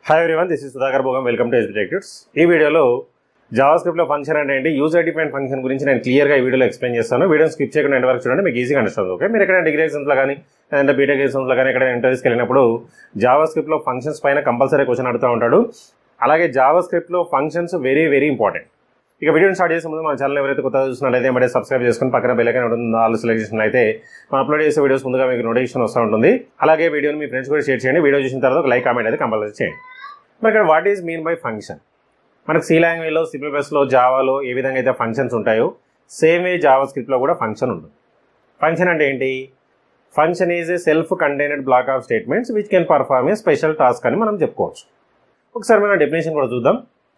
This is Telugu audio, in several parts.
hi everyone this is Sudhakar Bhogam welcome to SB టెక్టివ్స్ ఈ వీడియోలో జావా స్క్రిప్ట్లో ఫంక్షన్ అంటే ఏంటి యూజర్ డిఫైన్ ఫంక్షన్ గురించి నేను క్లియర్గా ఈ వీడియోలో ఎక్స్ప్లెయిన్ చేస్తాను వీడియో స్కిప్ చేయకుండా ఎండ్ వరకు చూడండి మీకు ఈజీగా అండర్స్టాండ్ ఓకే మీరు ఎక్కడైనా డిగ్రీ ఎగ్జామ్స్లో కానీ లేదంటే బీటెక్ ఎగ్జామ్స్లో కానీ ఎక్కడైనా ఇంటర్వ్యూస్కి వెళ్ళినప్పుడు జావా స్క్రిప్ట్లో ఫంక్షన్స్ పైన కంపల్సరీ క్వశ్చన్ అడుగుతూ ఉంటాడు అలాగే జావా స్క్రిప్ట్లో ఫంక్షన్స్ వెరీ వెరీ ఇంపార్టెంట్ ఇక వీడియోని స్టార్ట్ చేసే ముందు మన ఛానల్ ఎవరైతే కొత్తగా చూసినట్లయితే మరి సబ్స్క్రైబ్ చేసుకుని పక్కన బెల్ ఐకాన్ ఉంటుంది ఆల్ సెలెక్ట్ చేసినట్లయితే మనం అప్లోడ్ చేసే వీడియోస్ ముందుగా మీకు నోటిఫికేషన్ వస్తూ ఉంటుంది అలాగే వీడియోని మీ ఫ్రెండ్స్ కూడా షేర్ చేయండి వీడియో చూసిన తర్వాత ఒక లైక్ కామెంట్ అయితే కంపల్సరీ చేయండి మరి ఇక్కడ what is mean by function మనకు సి లాంగ్వేజ్లో సి ప్లస్లో జావాలో ఏ విధంగా అయితే ఫంక్షన్స్ ఉంటాయో సేమ్ వే జావా స్క్రిప్ట్లో కూడా ఫంక్షన్ ఉంటుంది ఫంక్షన్ అంటే ఏంటి function is a self contained block of statements which can perform a special task అని మనం చెప్పుకోవచ్చు ఒకసారి మనం డెఫినేషన్ కూడా చూద్దాం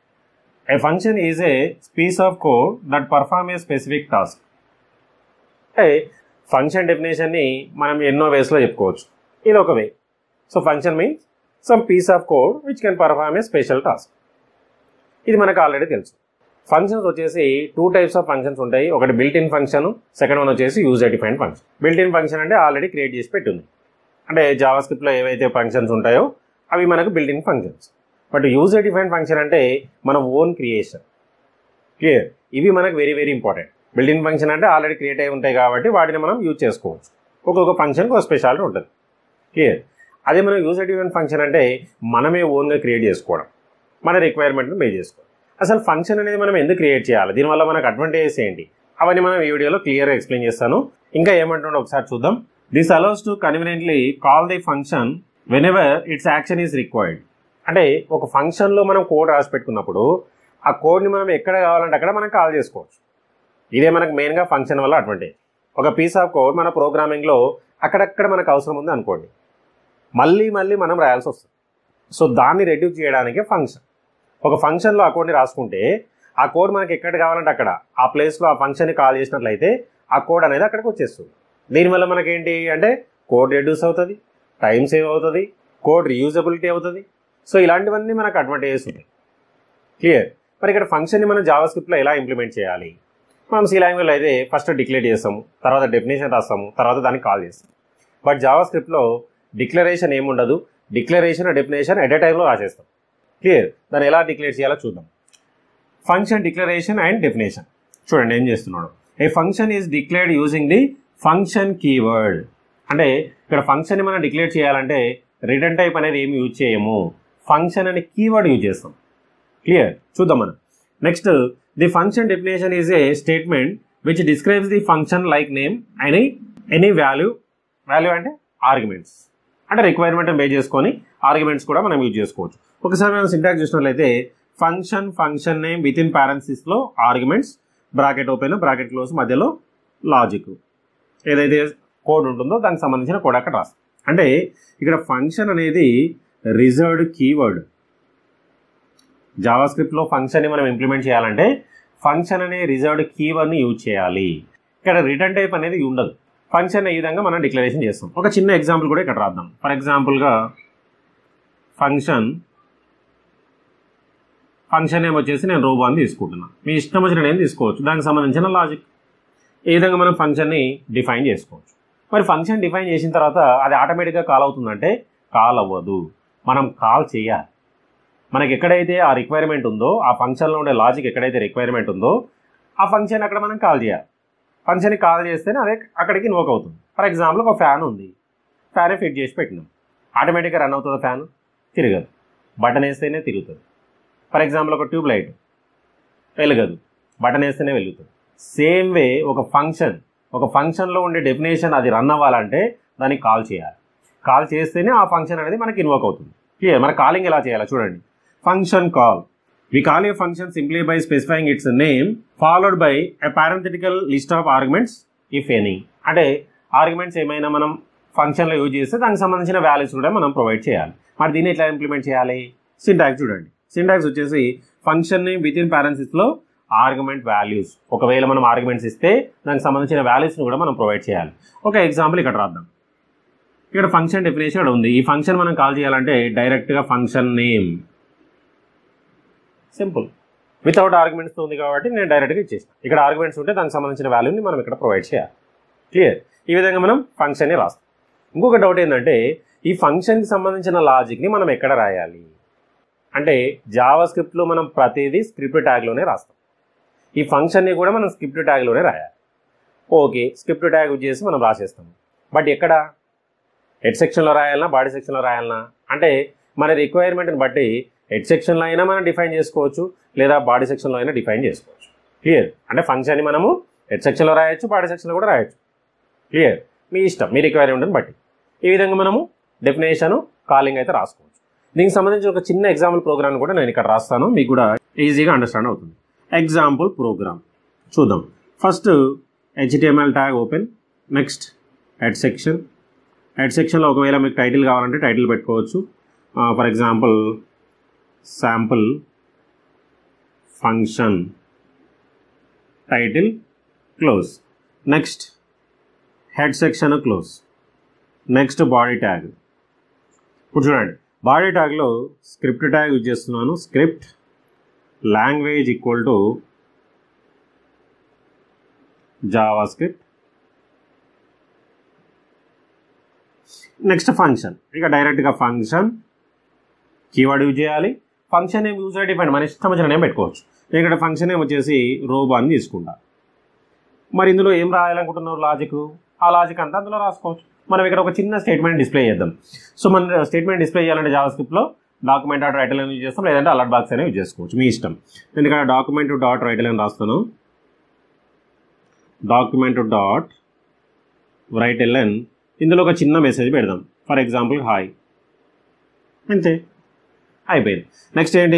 a function is a piece of code that perform a specific task అంటే ఫంక్షన్ డెఫినేషన్ని మనం ఎన్నో వేస్లో చెప్పుకోవచ్చు ఇది ఒక way so function means some piece of code which can perform a special task ఇది మనకు ఆల్రెడీ తెలుసు ఫంక్షన్స్ వచ్చేసి టూ టైప్స్ ఆఫ్ ఫంక్షన్స్ ఉంటాయి ఒకటి built in function second one వచ్చేసి user define function built in function అంటే ఆల్రెడీ క్రియేట్ చేసి పెట్టింది అంటే జావా స్క్రిప్ట్లో ఏవైతే ఫంక్షన్స్ ఉంటాయో అవి మనకు built in functions but user define function అంటే మన ఓన్ క్రియేషన్ క్లియర్ ఇవి మనకు very very important built in function అంటే ఆల్రెడీ క్రియేట్ అయి ఉంటాయి కాబట్టి వాటిని మనం యూజ్ చేసుకోవచ్చు ఒక్కొక్క ఫంక్షన్కి ఒక స్పెషాలిటీ ఉంటుంది క్లియర్ అదే మనం యూజర్ డిఫైన్ ఫంక్షన్ అంటే మనమే ఓన్గా క్రియేట్ చేసుకోవడం మన రిక్వైర్మెంట్ని పే చేసుకోవడం అసలు ఫంక్షన్ అనేది మనం ఎందుకు క్రియేట్ చేయాలి దీనివల్ల మనకు అడ్వాంటేజెస్ ఏంటి అవన్నీ మనం ఈ వీడియోలో క్లియర్గా ఎక్స్ప్లెయిన్ చేస్తాను ఇంకా ఏమంటుండో ఒకసారి చూద్దాం this allows to conveniently call the function whenever its action is required అంటే ఒక ఫంక్షన్లో మనం కోడ్ రాసి పెట్టుకున్నప్పుడు ఆ కోడ్ని మనం ఎక్కడ కావాలంటే అక్కడ మనం కాల్ చేసుకోవచ్చు ఇదే మనకు మెయిన్గా ఫంక్షన్ వల్ల అడ్వాంటేజ్ ఒక పీస్ ఆఫ్ కోడ్ మన ప్రోగ్రామింగ్లో అక్కడక్కడ మనకు అవసరం ఉంది అనుకోండి మళ్ళీ మళ్ళీ మనం రాయాల్సి వస్తుంది సో దాన్ని రెడ్యూస్ చేయడానికి ఫంక్షన్ ఒక ఫంక్షన్లో ఆ కోడ్ని రాసుకుంటే ఆ కోడ్ మనకి ఎక్కడ కావాలంటే అక్కడ ఆ ప్లేస్లో ఆ ఫంక్షన్ని కాల్ చేసినట్లయితే ఆ కోడ్ అనేది అక్కడికి వచ్చేస్తుంది దీనివల్ల మనకేంటి అంటే కోడ్ రెడ్యూస్ అవుతుంది టైం సేవ్ అవుతుంది కోడ్ రీయూజబిలిటీ అవుతుంది సో ఇలాంటివన్నీ మనకు అడ్వాంటేజెస్ ఉంటాయి క్లియర్ మరి ఇక్కడ ఫంక్షన్ని మనం జావా స్క్రిప్ట్లో ఎలా ఇంప్లిమెంట్ చేయాలి మనం సి లాంగ్వేజ్లో అయితే ఫస్ట్ డిక్లేర్ చేస్తాము తర్వాత డెఫినేషన్ రాస్తాము తర్వాత దానికి కాల్ చేస్తాం బట్ జావా స్క్రిప్ట్లో డిక్లరేషన్ ఏముండదు డిక్లరేషన్ డెఫినేషన్ ఎట్ ఎ టైంలో రాసేస్తాం క్లియర్ దాన్ని ఎలా డిక్లేర్ చేయాలో చూద్దాం ఫంక్షన్ డిక్లరేషన్ అండ్ డెఫినేషన్ చూడండి ఏం చేస్తున్నాడు a function is declared using the function keyword అంటే ఇక్కడ ఫంక్షన్ని మనం డిక్లేర్ చేయాలంటే రిటర్న్ టైప్ అనేది ఏమి యూజ్ చేయము ఫంక్షన్ అనే కీవర్డ్ యూజ్ చేస్తాం క్లియర్ చూద్దాం మనం next the function definition is a statement which describes the function like name any any value value అంటే ఆర్గ్యుమెంట్స్ అంటే రిక్వైర్మెంట్ బే చేసుకొని ఆర్గ్యుమెంట్స్ కూడా మనం యూజ్ చేసుకోవచ్చు ఒకసారి మనం సింటాక్స్ చూసినట్లయితే function function name with in పారెన్సిస్లో arguments bracket open bracket close మధ్యలో లాజిక్ ఏదైతే కోడ్ ఉంటుందో దానికి సంబంధించిన కోడ్ అక్కడ రాస్తాం అంటే ఇక్కడ ఫంక్షన్ అనేది రిజర్వ్డ్ కీవర్డ్ జావా స్క్రిప్ట్లో ఫంక్షన్ని మనం ఇంప్లిమెంట్ చేయాలంటే ఫంక్షన్ అనే రిజర్వ్డ్ కీవర్డ్ని యూజ్ చేయాలి ఇక్కడ రిటర్న్ టైప్ అనేది ఉండదు ఫంక్షన్ ఈ విధంగా మనం డిక్లరేషన్ చేస్తాం ఒక చిన్న ఎగ్జాంపుల్ కూడా ఇక్కడ రాద్దాం ఫర్ ఎగ్జాంపుల్గా ఫంక్షన్ ఫంక్షన్ నేమ్ వచ్చేసి నేను రోబో అని తీసుకుంటున్నాను మీ ఇష్టం వచ్చిన నేమ్ తీసుకోవచ్చు దానికి సంబంధించిన లాజిక్ ఈ విధంగా మనం ఫంక్షన్ని డిఫైన్ చేసుకోవచ్చు మరి ఫంక్షన్ డిఫైన్ చేసిన తర్వాత అది ఆటోమేటిక్గా కాల్ అవుతుందంటే కాల్ అవ్వదు మనం కాల్ చేయాలి మనకి ఎక్కడైతే ఆ రిక్వైర్మెంట్ ఉందో ఆ ఫంక్షన్లో ఉండే లాజిక్ ఎక్కడైతే రిక్వైర్మెంట్ ఉందో ఆ ఫంక్షన్ అక్కడ మనం కాల్ చేయాలి ఫంక్షన్కి కాల్ చేస్తేనే అదే అక్కడికి ఇన్వోక్ అవుతుంది ఫర్ ఎగ్జాంపుల్ ఒక ఫ్యాన్ ఉంది ఫ్యాన్ ఫిట్ చేసి పెట్టినాం ఆటోమేటిక్గా రన్ అవుతుంది ఫ్యాన్ తిరగదు బటన్ వేస్తేనే తిరుగుతుంది ఫర్ ఎగ్జాంపుల్ ఒక ట్యూబ్ లైట్ వెలగదు బటన్ వేస్తేనే వెలుగుతుంది సేమ్ వే ఒక ఫంక్షన్ ఒక ఫంక్షన్లో ఉండే డెఫినేషన్ అది రన్ అవ్వాలంటే దానికి కాల్ చేయాలి కాల్ చేస్తేనే ఆ ఫంక్షన్ అనేది మనకి ఇన్వోక్ అవుతుంది క్లియర్ మన కాలింగ్ ఎలా చేయాలి చూడండి function call we call a function simply by specifying its name followed by a parenthetical list of arguments if any అంటే ఆర్గ్యుమెంట్స్ ఏమైనా మనం ఫంక్షన్లో యూజ్ చేస్తే దానికి సంబంధించిన వాల్యూస్ కూడా మనం ప్రొవైడ్ చేయాలి మరి దీన్ని ఎట్లా ఇంప్లిమెంట్ చేయాలి సింటాక్స్ చూడండి సింటాక్స్ వచ్చేసి ఫంక్షన్ని విత్ ఇన్ పారెన్సిస్లో ఆర్గ్యుమెంట్ వాల్యూస్ ఒకవేళ మనం ఆర్గ్యుమెంట్స్ ఇస్తే దానికి సంబంధించిన వాల్యూస్ని కూడా మనం ప్రొవైడ్ చేయాలి ఒక ఎగ్జాంపుల్ ఇక్కడ రాద్దాం ఇక్కడ ఫంక్షన్ డెఫినేషన్ ఇక్కడ ఉంది ఈ ఫంక్షన్ మనం కాల్ చేయాలంటే డైరెక్ట్గా function name simple without arguments ఉంది కాబట్టి నేను డైరెక్ట్గా ఇచ్చేస్తాను ఇక్కడ ఆర్గ్యుమెంట్స్ ఉంటే దానికి సంబంధించిన వాల్యూని మనం ఇక్కడ ప్రొవైడ్ చేయాలి క్లియర్ ఈ విధంగా మనం ఫంక్షన్ని రాస్తాం ఇంకొక డౌట్ ఏంటంటే ఈ ఫంక్షన్కి సంబంధించిన లాజిక్ని మనం ఎక్కడ రాయాలి అంటే జావా స్క్రిప్ట్లో మనం ప్రతిదీ స్క్రిప్ట్ ట్యాగ్లోనే రాస్తాం ఈ ఫంక్షన్ని కూడా మనం స్క్రిప్ట్ ట్యాగ్లోనే రాయాలి ఓకే స్క్రిప్ట్ ట్యాగ్ యూజ్ చేసి మనం రాసేస్తాం బట్ ఎక్కడ హెడ్ సెక్షన్లో రాయాలన్నా బాడీ సెక్షన్లో రాయాలన్నా అంటే మన రిక్వైర్మెంట్ని బట్టి హెడ్ సెక్షన్లో అయినా మనం డిఫైన్ చేసుకోవచ్చు లేదా బాడీ సెక్షన్లో అయినా డిఫైన్ చేసుకోవచ్చు క్లియర్ అంటే ఫంక్షన్ని మనము హెడ్ సెక్షన్లో రాయొచ్చు బాడీ సెక్షన్లో కూడా రాయొచ్చు క్లియర్ మీ ఇష్టం మీ రిక్వైర్మెంట్ని బట్టి ఈ విధంగా మనము డెఫినేషన్ కాలింగ్ అయితే రాసుకోవచ్చు దీనికి సంబంధించి ఒక చిన్న ఎగ్జాంపుల్ ప్రోగ్రామ్ కూడా నేను ఇక్కడ రాస్తాను మీకు కూడా ఈజీగా అండర్స్టాండ్ అవుతుంది ఎగ్జాంపుల్ ప్రోగ్రామ్ చూద్దాం first HTML tag open next head section head సెక్షన్లో ఒకవేళ మీకు టైటిల్ కావాలంటే టైటిల్ పెట్టుకోవచ్చు for example sample function title close next head section close next body tag ఇప్పుడు చూడండి బాడీ ట్యాగ్లో స్క్రిప్ట్ ట్యాగ్ యూజ్ చేస్తున్నాను script language equal to JavaScript next function ఇక డైరెక్ట్గా ఫంక్షన్ కీవర్డ్ యూజ్ చేయాలి ఫంక్షన్ ఏం యూజ్ డిపెండ్ మన ఇష్టం వచ్చిన నేమ్ పెట్టుకోవచ్చు నేను ఇక్కడ ఫంక్షన్ ఏం వచ్చేసి రోబో అని తీసుకుంటా మరి ఇందులో ఏం రాయాలనుకుంటున్నారు లాజిక్ ఆ లాజిక్ అంతా అందులో రాసుకోవచ్చు మనం ఇక్కడ ఒక చిన్న స్టేట్మెంట్ డిస్ప్లే చేద్దాం సో మన స్టేట్మెంట్ డిస్ప్లే చేయాలంటే జావా స్క్రిప్ట్లో డాక్యుమెంట్ డాట్ రైటల్ అని యూజ్ చేస్తాం లేదంటే అలర్ట్ బాక్స్ అనేది యూజ్ చేసుకోవచ్చు మీ ఇష్టం నేను ఇక్కడ డాక్యుమెంట్ డాట్ రైటల్ అని రాస్తాను డాక్యుమెంట్ డాట్ రైట్ ఎల్ఎన్ ఇందులో ఒక చిన్న మెసేజ్ పెడదాం ఫర్ ఎగ్జాంపుల్ హాయ్ అంతే అయిపోయింది నెక్స్ట్ ఏంటి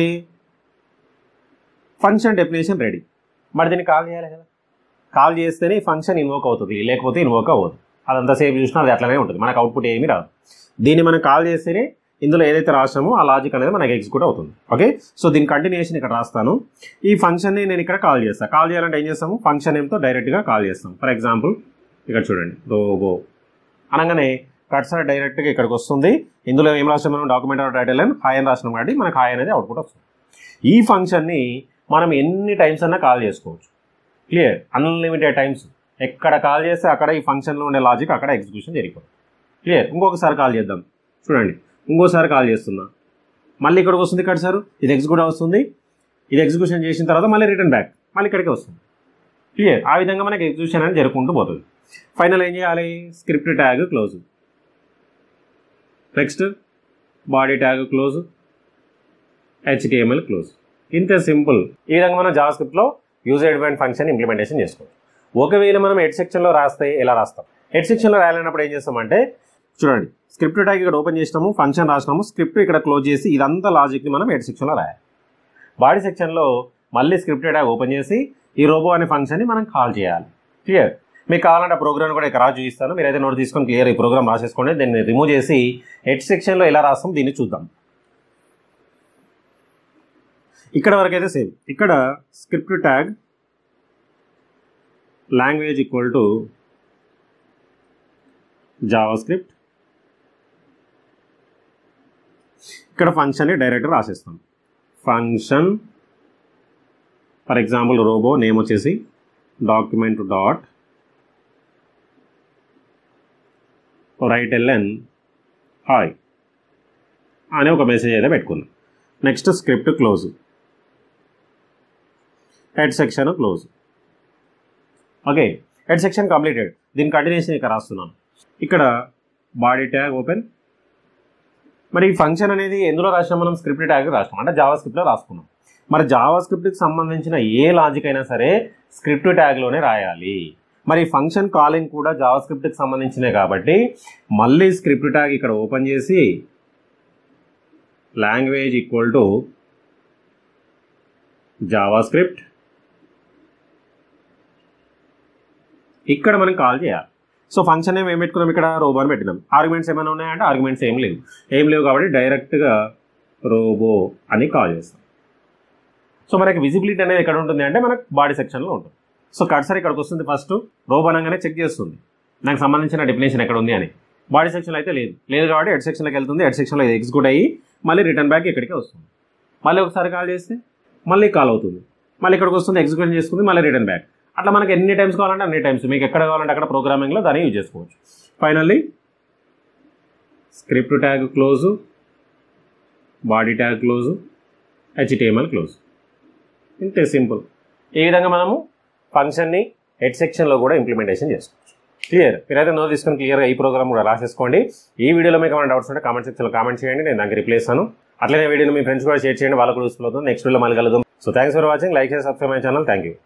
ఫంక్షన్ డెఫినేషన్ రెడీ మరి దీన్ని కాల్ చేయాలి కదా కాల్ చేస్తేనే ఫంక్షన్ ఇన్వోక్ అవుతుంది లేకపోతే ఇన్వోక్ అవ్వదు అదంతా సేపు చూసినా అది అట్లనే ఉంటుంది మనకు అవుట్పుట్ ఏమీ రాదు దీన్ని మనం కాల్ చేస్తేనే ఇందులో ఏదైతే రాసామో ఆ లాజిక్ అనేది మనకి ఎగ్జిక్యూట్ అవుతుంది ఓకే సో దీని కంటిన్యూషన్ ఇక్కడ రాస్తాను ఈ ఫంక్షన్ని నేను ఇక్కడ కాల్ చేస్తాను కాల్ చేయాలంటే ఏం చేస్తాము ఫంక్షన్ ఏమితో డైరెక్ట్గా కాల్ చేస్తాం ఫర్ ఎగ్జాంపుల్ ఇక్కడ చూడండి రోబో అనగానే కట్సర్ డైరెక్ట్గా ఇక్కడికి వస్తుంది ఇందులో ఏం రాసాం మనం డాక్యుమెంట్ టైటిల్ అని హాయ్ అని రాసినాం కాబట్టి మనకు హాయ్ అనేది అవుట్పుట్ వస్తుంది ఈ ఫంక్షన్ని మనం ఎన్ని టైమ్స్ అన్నా కాల్ చేసుకోవచ్చు క్లియర్ అన్లిమిటెడ్ టైమ్స్ ఎక్కడ కాల్ చేస్తే అక్కడ ఈ ఫంక్షన్లో ఉండే లాజిక్ అక్కడ ఎగ్జిక్యూషన్ జరిగిపోతుంది క్లియర్ ఇంకొకసారి కాల్ చేద్దాం చూడండి ఇంకోసారి కాల్ చేస్తున్నా మళ్ళీ ఇక్కడికి వస్తుంది ఇక్కడ సార్ ఇది ఎగ్జిక్యూట్ వస్తుంది ఇది ఎగ్జిక్యూషన్ చేసిన తర్వాత మళ్ళీ రిటర్న్ బ్యాక్ మళ్ళీ ఇక్కడికి వస్తుంది క్లియర్ ఆ విధంగా మనకి ఎగ్జిక్యూషన్ అనేది జరుపుకుంటూ పోతుంది ఫైనల్ ఏం చేయాలి script tag close next body tag close HTML close ఇంత సింపుల్ ఈ విధంగా మనం జావా స్క్రిప్ట్లో యూజర్ డిఫైన్ ఫంక్షన్ ఇంప్లిమెంటేషన్ చేసుకోవచ్చు ఒకవేళ మనం హెడ్ సెక్షన్లో రాస్తే ఎలా రాస్తాం హెడ్ సెక్షన్లో రాయాలన్నప్పుడు ఏం చేస్తామంటే చూడండి స్క్రిప్ట్ ట్యాగ్ ఇక్కడ ఓపెన్ చేసినాము ఫంక్షన్ రాసినాము స్క్రిప్ట్ ఇక్కడ క్లోజ్ చేసి ఇదంతా లాజిక్ని మనం హెడ్ సెక్షన్లో రాయాలి బాడీ సెక్షన్లో మళ్ళీ స్క్రిప్ట్ ట్యాగ్ ఓపెన్ చేసి ఈ రోబో అనే ఫంక్షన్ని మనం కాల్ చేయాలి క్లియర్ మీకు కావాలంటే ఆ ప్రోగ్రామ్ కూడా ఇక్కడ రాజు చూపిస్తాను మీరు అయితే నోట్ తీసుకొని క్లియర్ ఈ ప్రోగ్రామ్ రాసేసుకోండి దీన్ని రిమూవ్ చేసి హెడ్ సెక్షన్లో ఎలా రాస్తాం దీన్ని చూద్దాం ఇక్కడ వరకు అయితే సేమ్ ఇక్కడ script tag language equal to JavaScript ఇక్కడ ఫంక్షన్ని డైరెక్ట్ రాసేస్తాం function for example robo name వచ్చేసి document dot write L N hi ఒక మెసేజ్ అయితే పెట్టుకుందాం next script close head section close okay head section completed దీని కంటిన్యూషన్ ఇక్కడ రాస్తున్నాను ఇక్కడ బాడీ ట్యాగ్ ఓపెన్ మరి ఈ ఫంక్షన్ అనేది ఎందులో రాసినాం మనం స్క్రిప్ట్ ట్యాగ్ రాసినాం అంటే జావా స్క్రిప్ట్లో రాసుకున్నాం మరి జావా స్క్రిప్ట్కి సంబంధించిన ఏ లాజిక్ అయినా సరే స్క్రిప్ట్ ట్యాగ్లోనే రాయాలి మరి ఫంక్షన్ కాలింగ్ కూడా జావా స్క్రిప్ట్కి సంబంధించినే కాబట్టి మళ్ళీ స్క్రిప్ట్ ట్యాగ్ ఇక్కడ ఓపెన్ చేసి language equal to JavaScript ఇక్కడ మనం కాల్ చేయాలి సో ఫంక్షన్ ఏం ఏం పెట్టుకున్నాం ఇక్కడ రోబో అని పెట్టినాం ఆర్గ్యుమెంట్స్ ఏమైనా ఉన్నాయంటే ఆర్గ్యుమెంట్స్ ఏం లేవు ఏం లేవు కాబట్టి డైరెక్ట్గా రోబో అని కాల్ చేస్తాం సో మనకి విజిబిలిటీ అనేది ఎక్కడ ఉంటుంది అంటే మనకు బాడీ సెక్షన్లో ఉంటుంది సో కర్సర్ ఇక్కడికి వస్తుంది ఫస్ట్ రోబో అనగానే చెక్ చేస్తుంది నాకు సంబంధించిన డెఫినేషన్ ఎక్కడ ఉంది అని బాడీ సెక్షన్లో అయితే లేదు లేదు కాబట్టి హెడ్ సెక్షన్లోకి వెళ్తుంది హెడ్ సెక్షన్లో ఇది ఎగ్జిక్యూట్ అయ్యి మళ్ళీ రిటర్న్ బ్యాక్ ఇక్కడికే వస్తుంది మళ్ళీ ఒకసారి కాల్ చేస్తే మళ్ళీ కాల్ అవుతుంది మళ్ళీ ఇక్కడికి వస్తుంది ఎగ్జిక్యూషన్ చేసుకుంది మళ్ళీ రిటర్న్ బ్యాక్ అట్లా మనకి ఎన్ని టైమ్స్ కావాలంటే అన్ని టైమ్స్ మీకు ఎక్కడ కావాలంటే అక్కడ ప్రోగ్రామింగ్లో దాన్ని యూజ్ చేసుకోవచ్చు finally script tag close body tag close HTML close ఇంతే సింపుల్ ఈ విధంగా మనము ఫంక్షన్ని హెడ్ సెక్షన్లో కూడా ఇంప్లిమెంటేషన్ చేసుకోవచ్చు క్లియర్ మీరైతే నో తీసుకొని క్లియర్గా ఈ ప్రోగ్రామ్ కూడా రాసేసుకోండి ఈ వీడియోలో మీకు ఏమైనా డౌట్స్ ఉంటే కామెంట్ సెక్షన్లో కామెంట్ చేయండి నేను దానికి రిప్లై ఇస్తాను అట్లనే వీడియోని మీ ఫ్రెండ్స్ కూడా షేర్ చేయండి వాళ్ళకు కూడా యూస్ఫుల్ అవుతుంది నెక్స్ట్ వీడియో మళ్ళీ కలుద్దాం so thanks for watching like చేసి subscribe my channel thank you